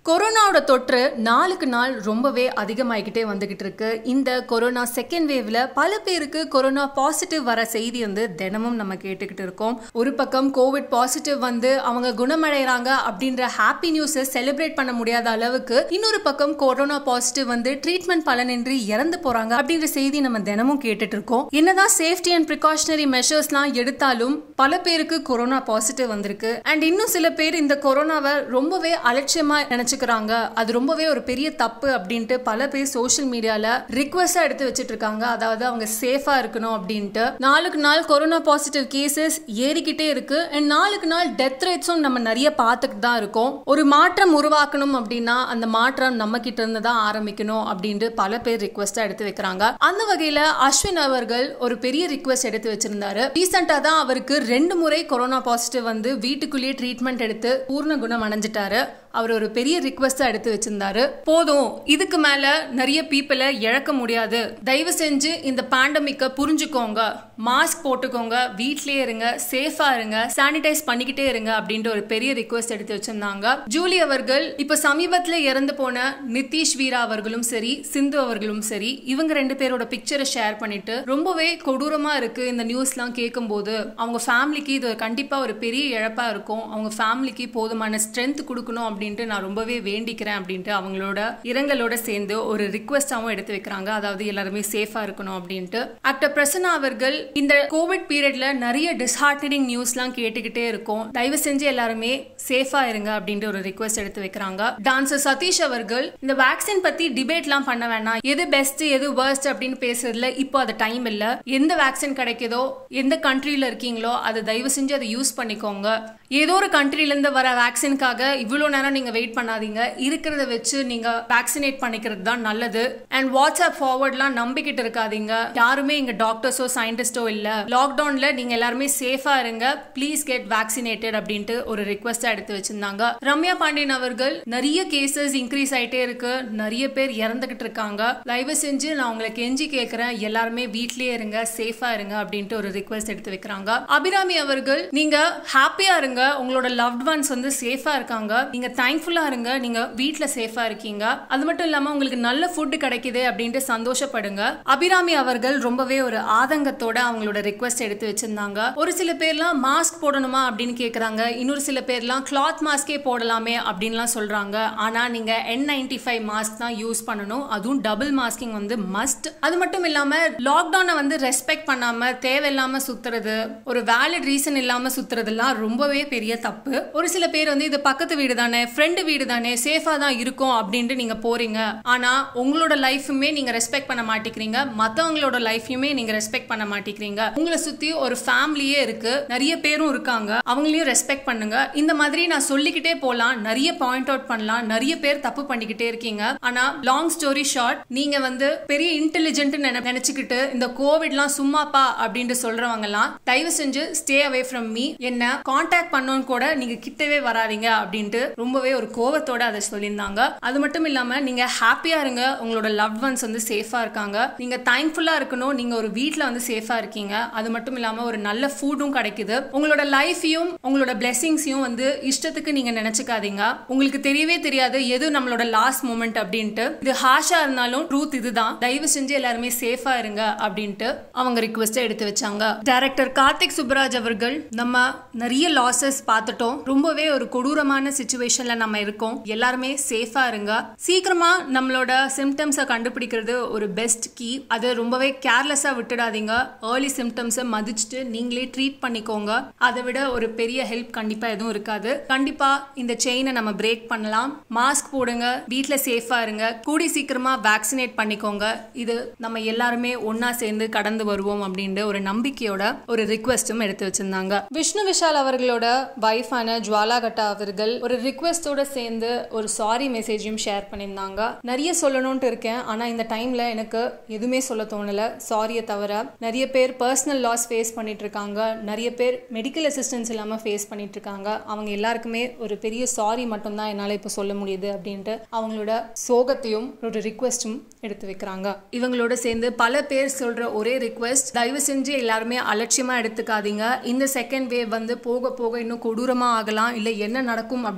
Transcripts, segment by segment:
கொரோனாவோட தொற்று நாளுக்கு நாள் ரொம்பவே அதிகமாகிக்கிட்டே வந்துகிட்டு இருக்கு இந்த கொரோனா செகண்ட் வேவ்ல பல பேருக்கு கொரோனா பாசிட்டிவ் வர செய்தி வந்து தினமும் நம்ம கேட்டுக்கிட்டு இருக்கோம் ஒரு பக்கம் கோவிட் பாசிட்டிவ் வந்து அவங்க குணமடைறாங்க அப்படின்ற ஹாப்பி நியூஸை செலிப்ரேட் பண்ண முடியாத அளவுக்கு இன்னொரு பக்கம் கொரோனா பாசிட்டிவ் வந்து ட்ரீட்மெண்ட் பலனின்றி இறந்து போறாங்க அப்படின்ற செய்தி நம்ம தினமும் கேட்டுட்டு இருக்கோம் என்னதான் சேஃப்டி அண்ட் ப்ரிகாஷனரி மெஷர்ஸ்லாம் எடுத்தாலும் பல பேருக்கு கொரோனா பாசிட்டிவ் வந்திருக்கு அண்ட் இன்னும் சில பேர் இந்த கொரோனாவை ரொம்பவே அலட்சியமா நினைச்சுக்கிறாங்க அது ரொம்பவே ஒரு பெரிய தப்பு அப்படின்ட்டு பல பேர் சோஷியல் மீடியால ரிக்வஸ்டா எடுத்து வச்சிட்டு இருக்காங்க அதாவது அவங்க சேஃபா இருக்கணும் அப்படின்ட்டு நாளுக்கு நாள் கொரோனா பாசிட்டிவ் கேசஸ் ஏறிக்கிட்டே இருக்கு அண்ட் நாளுக்கு நாள் டெத் ரேட்ஸும் நம்ம நிறைய பார்த்துக்கிட்டு தான் இருக்கோம் ஒரு மாற்றம் உருவாக்கணும் அப்படின்னா அந்த மாற்றம் நம்ம கிட்ட இருந்து தான் ஆரம்பிக்கணும் அப்படின்ட்டு பல பேர் ரிக்வஸ்டா எடுத்து வைக்கிறாங்க அந்த வகையில அஸ்வின் அவர்கள் ஒரு பெரிய ரிக்வஸ்ட் எடுத்து வச்சிருந்தாரு ரீசெண்டா தான் அவருக்கு ரெண்டு முறை கொரோனா பாசிட்டிவ் வந்து வீட்டுக்குள்ளேயே ட்ரீட்மெண்ட் எடுத்து பூர்ண குணம் அடைஞ்சிட்டாரு அவர் ஒரு பெரிய ரிக்வஸ்டா எடுத்து வச்சிருந்தாரு போதும் இதுக்கு மேல நிறைய பீப்புளை இழக்க முடியாது தயவு செஞ்சு இந்த பேண்டமிக்கை புரிஞ்சுக்கோங்க மாஸ்க் போட்டுக்கோங்க வீட்லயே இருங்க சேஃபா இருங்க சானிடைஸ் பண்ணிக்கிட்டே இருங்க அப்படின்ட்டு ஒரு பெரிய ரிக்வஸ்ட் எடுத்து வச்சிருந்தாங்க ஜூலி அவர்கள் இப்ப சமீபத்துல இறந்து போன நிதிஷ் வீரா அவர்களும் சரி சிந்து அவர்களும் சரி இவங்க ரெண்டு பேரோட பிக்சரை ஷேர் பண்ணிட்டு ரொம்பவே கொடூரமா இருக்கு இந்த நியூஸ்லாம் கேட்கும்போது அவங்க ஃபேமிலிக்கு இது கண்டிப்பா ஒரு பெரிய இழப்பா இருக்கும் அவங்க ஃபேமிலிக்கு போதுமான ஸ்ட்ரென்த் கொடுக்கணும் அப்படின்ட்டு நான் ரொம்பவே வேண்டிக்கிறேன் அப்படின்ட்டு அவங்களோட இரங்கலோட சேர்ந்து ஒரு ரிக்வஸ்டாவும் எடுத்து வைக்கிறாங்க அதாவது எல்லாருமே சேஃபா இருக்கணும் அப்படின்ட்டு ஆக்டர் பிரசன்னா அவர்கள் இந்த கோவிட் பீரியட்ல நிறைய டிஸ்ஹார்டனிங் நியூஸ்லாம் கேட்டுக்கிட்டே இருக்கும் தயவு செஞ்சு எல்லாருமே சேஃபா இருங்க அப்படின்ட்டு ஒரு ரிக்வஸ்ட் எடுத்து வைக்கிறாங்க டான்சர் சதீஷ் அவர்கள் இந்த வேக்சின் பத்தி டிபேட்லாம் பண்ண வேணாம் எது பெஸ்ட் எது வர்ஸ்ட் அப்படின்னு பேசுறதுல இப்போ அது டைம் இல்ல எந்த வேக்சின் கிடைக்குதோ எந்த கண்ட்ரியில இருக்கீங்களோ அதை தயவு செஞ்சு அதை யூஸ் பண்ணிக்கோங்க ஏதோ ஒரு கண்ட்ரில இருந்து வர வேக்சினுக்காக இவ்வளோ நேரம் நீங்க வெயிட் பண்ணாதீங்க இருக்கிறத வச்சு நீங்க வேக்சினேட் பண்ணிக்கிறது தான் நல்லது அண்ட் வாட்ஸ்அப் ஃபார்வர்ட்லாம் நம்பிக்கிட்டு இருக்காதீங்க யாருமே இங்க டாக்டர்ஸோ சயின்டிஸ்டோ இல்ல லாக்டவுன்ல நீங்க எல்லாருமே சேஃபா இருங்க ப்ளீஸ் கெட் வேக்சினேட்டட் அப்படின்ட்டு ஒரு ரிக்வஸ்டா எடுத்து வச்சிருந்தாங்க ரம்யா பாண்டியன் அவர்கள் நிறைய கேசஸ் இன்க்ரீஸ் ஆயிட்டே இருக்கு நிறைய பேர் இறந்துகிட்டு இருக்காங்க தயவு செஞ்சு நான் உங்களை கெஞ்சி கேட்கிறேன் எல்லாருமே வீட்லயே இருங்க சேஃபா இருங்க அப்படின்ட்டு ஒரு ரிக்வஸ்ட் எடுத்து வைக்கிறாங்க அபிராமி அவர்கள் நீங்க ஹாப்பியா இருங்க உங்களோட லவ்ட் ஒன்ஸ் வந்து சேஃபா இருக்காங்க நீங்க தேங்க்ஃபுல்லா இருங்க நீங்க வீட்ல சேஃபா இருக்கீங்க அது மட்டும் இல்லாம உங்களுக்கு நல்ல ஃபுட் கிடைக்குது அப்படின்ட்டு சந்தோஷப்படுங்க அபிராமி அவர்கள் ரொம்பவே ஒரு ஆதங்கத்தோட அவங்களோட ரிக்வஸ்ட் எடுத்து வச்சிருந்தாங்க ஒரு சில பேர்லாம் மாஸ்க் போடணுமா அப்படின்னு கேக்குறாங்க இன்னொரு சில பேர்லாம் கிளாத் மாஸ்கே போடலாமே அப்படின்லாம் சொல்றாங்க ஆனா நீங்க என் நைன்டி ஃபைவ் மாஸ்க் தான் யூஸ் பண்ணணும் அதுவும் டபுள் மாஸ்கிங் வந்து மஸ்ட் அது மட்டும் இல்லாம லாக்டவுனை வந்து ரெஸ்பெக்ட் பண்ணாம தேவையில்லாம சுத்துறது ஒரு வேலிட் ரீசன் இல்லாம சுத்துறதெல்லாம் ரொம்பவே பெரிய தப்பு ஒரு சில பேர் வந்து இது பக்கத்து வீடு தானே ஃப்ரெண்டு வீடு தானே சேஃபா தான் இருக்கும் அப்படின்ட்டு நீங்க போறீங்க ஆனா உங்களோட லைஃபுமே நீங்க ரெஸ்பெக்ட் பண்ண மாட்டேங்கிறீங்க மத்தவங்களோட லைஃபையுமே நீங்க ரெஸ்பெக்ட் பண்ண மாட்டேங்கிறீங்க உங்களை சுத்தி ஒரு ஃபேமிலியே இருக்கு நிறைய பேரும் இருக்காங்க அவங்களையும் ரெஸ்பெக்ட் பண்ணுங்க இந்த மாதிரி நான் சொல்லிக்கிட்டே போலாம் நிறைய பாயிண்ட் அவுட் பண்ணலாம் நிறைய பேர் தப்பு பண்ணிக்கிட்டே இருக்கீங்க ஆனா லாங் ஸ்டோரி ஷார்ட் நீங்க வந்து பெரிய இன்டெலிஜென்ட் நினைச்சுக்கிட்டு இந்த கோவிட்லாம் சும்மாப்பா அப்படின்ட்டு சொல்றவங்க எல்லாம் தயவு செஞ்சு ஸ்டே அவே ஃப்ரம் மீ என்ன காண்டாக்ட் பண்ணோன்னு கூட நீங்க கிட்டவே வராதீங்க அப்படின்ட்டு ரொம்பவே ஒரு கோவத்தோட அதை சொல்லியிருந்தாங்க அது மட்டும் இல்லாம நீங்க ஹாப்பியா இருங்க உங்களோட லவ் ஒன்ஸ் வந்து சேஃபா இருக்காங்க நீங்க தேங்க்ஃபுல்லா இருக்கணும் நீங்க ஒரு வீட்ல வந்து சேஃபா இருக்கீங்க அது மட்டும் இல்லாம ஒரு நல்ல ஃபுட்டும் கிடைக்குது உங்களோட லைஃபையும் உங்களோட பிளெஸிங்ஸையும் வந்து இஷ்டத்துக்கு நீங்க நினைச்சுக்காதீங்க உங்களுக்கு தெரியவே தெரியாது எது நம்மளோட லாஸ்ட் மூமெண்ட் அப்படின்ட்டு இது ஹாஷா இருந்தாலும் ட்ரூத் இதுதான் தயவு செஞ்சு எல்லாருமே சேஃபா இருங்க அப்படின்ட்டு அவங்க ரிக்வெஸ்ட் எடுத்து வச்சாங்க டைரக்டர் கார்த்திக் சுப்ராஜ் அவர்கள் நம்ம நிறைய லாசஸ் பார்த்துட்டோம் ரொம்பவே ஒரு கொடூரமான சுச்சுவேஷன்ல நம்ம இருக்கோம் எல்லாருமே சேஃபா இருங்க சீக்கிரமா நம்மளோட சிம்டம்ஸை கண்டுபிடிக்கிறது ஒரு பெஸ்ட் கீ அது ரொம்பவே கேர்லெஸ்ஸா விட்டுடாதீங்க ஏர்லி சிம்டம்ஸை மதிச்சுட்டு நீங்களே ட்ரீட் பண்ணிக்கோங்க அதை விட ஒரு பெரிய ஹெல்ப் கண்டிப்பா எதுவும் இருக்காது கண்டிப்பா இந்த செயினை நம்ம பிரேக் பண்ணலாம் மாஸ்க் போடுங்க வீட்ல சேஃபா இருங்க கூடி சீக்கிரமா வேக்சினேட் பண்ணிக்கோங்க இது நம்ம எல்லாருமே ஒன்னா சேர்ந்து கடந்து வருவோம் அப்படின்ற ஒரு நம்பிக்கையோட ஒரு ரிக்வெஸ்டும் எடுத்து வச்சிருந்தாங்க விஷ்ணு விஷால் அவர்களோட வைஃபான ஜுவாலா கட்டா அவர்கள் ஒரு ரிக்வெஸ்டோட சேர்ந்து ஒரு சாரி மெசேஜையும் ஷேர் பண்ணியிருந்தாங்க நிறைய சொல்லணும்ட்டு இருக்கேன் ஆனா இந்த டைம்ல எனக்கு எதுவுமே சொல்ல தோணல சாரியை தவிர நிறைய பேர் பர்சனல் லாஸ் ஃபேஸ் பண்ணிட்டு இருக்காங்க நிறைய பேர் மெடிக்கல் அசிஸ்டன்ஸ் இல்லாம ஃபேஸ் பண்ணிட்டு இருக்காங்க அவங்க எல்லாருக்குமே ஒரு பெரிய சாரி மட்டும்தான் என்னால இப்போ சொல்ல முடியுது அப்படின்ட்டு அவங்களோட சோகத்தையும் ஒரு ரிக்வெஸ்டும் எடுத்து வைக்கிறாங்க இவங்களோட சேர்ந்து பல பேர் சொல்ற ஒரே ரிக்வெஸ்ட் தயவு செஞ்சு எல்லாருமே அலட்சியமா எடுத்துக்காதீங்க இந்த செகண்ட் வேவ் வந்து போக போக இன்னும் கொடூரமா ஆகலாம் இல்ல என்ன நடக்கும் அப்படின்னு தெரியாது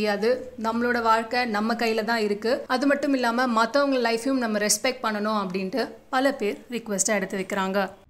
முடியாது நம்மளோட வாழ்க்கை நம்ம கையில தான் இருக்கு அது மட்டும் இல்லாம மற்றவங்க லைஃபையும் நம்ம ரெஸ்பெக்ட் பண்ணணும் அப்படின்ட்டு பல பேர் ரிக்வெஸ்ட்டாக எடுத்து வைக்கிறாங்க